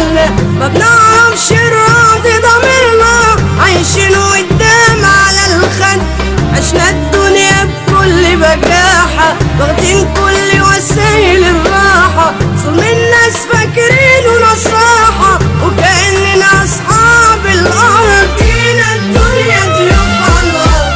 حالنا ما بنعرفش نراضي ضميرنا عايشين قدام على الخد عشنا الدنيا بكل بجاحة واخدين كل وسائل الراحة ظلم الناس فاكرينه نصاحة وكأننا أصحاب الأرض فينا الدنيا ضيوف على الأرض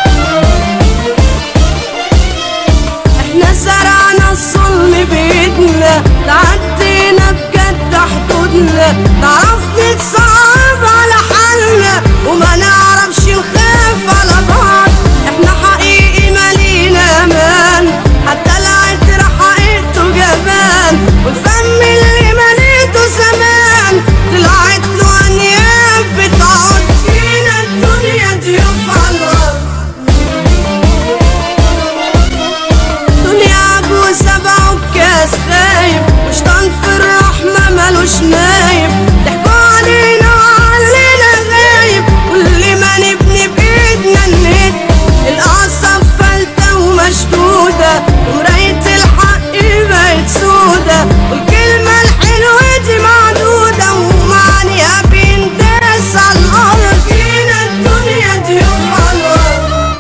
احنا زرعنا الظلم بإيدنا تعدينا بجد حدودنا نعرف نتصعب على حالنا وما نعرفش نخاف على بعض احنا حقيقي مالينا امان حتى العطر حقيقته جبان والفم اللي مليته زمان طلعت له انياب بتعود فينا الدنيا ضيوف على الارض دنيا عجوز سبع وكاس خايب وشطان في الرحمة ملوش نايب ضحكوا علينا وعلينا غايب كل ما نبني بإيدنا الند الأعصاب فلتة ومشدودة ومراية الحق بقت سودة والكلمة الحلوة دي معدودة ومعنيها بينداس على الأرض فينا الدنيا ضيوف على الأرض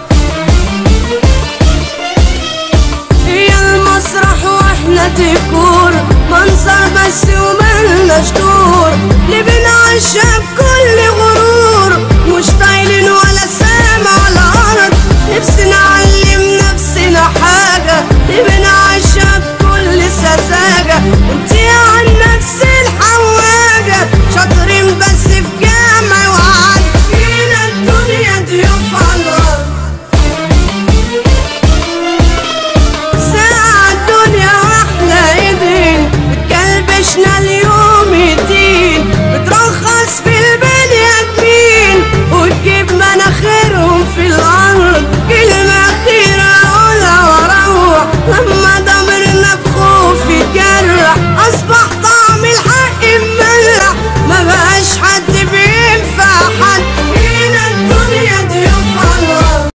هي المسرح واحنا ديكور منظر بس وملناش دور اللي بنعيشها بكل غرور مش طايلين ولا سامع على الارض نفسي نعلم نفسنا حاجة اللي بنعيشها بكل سذاجة وانتي عن نفس الحواجة شاطرين بس في جامع وعد فينا الدنيا ضيوف على الارض ساعة الدنيا واحنا ايدين بتكلبشنا اليوم يدين بترخص في البني ادمين وتجيب مناخيرهم في الارض كلمة أخيرة أقولها وأروح لما ضمرنا بخوف يتجرح أصبح طعم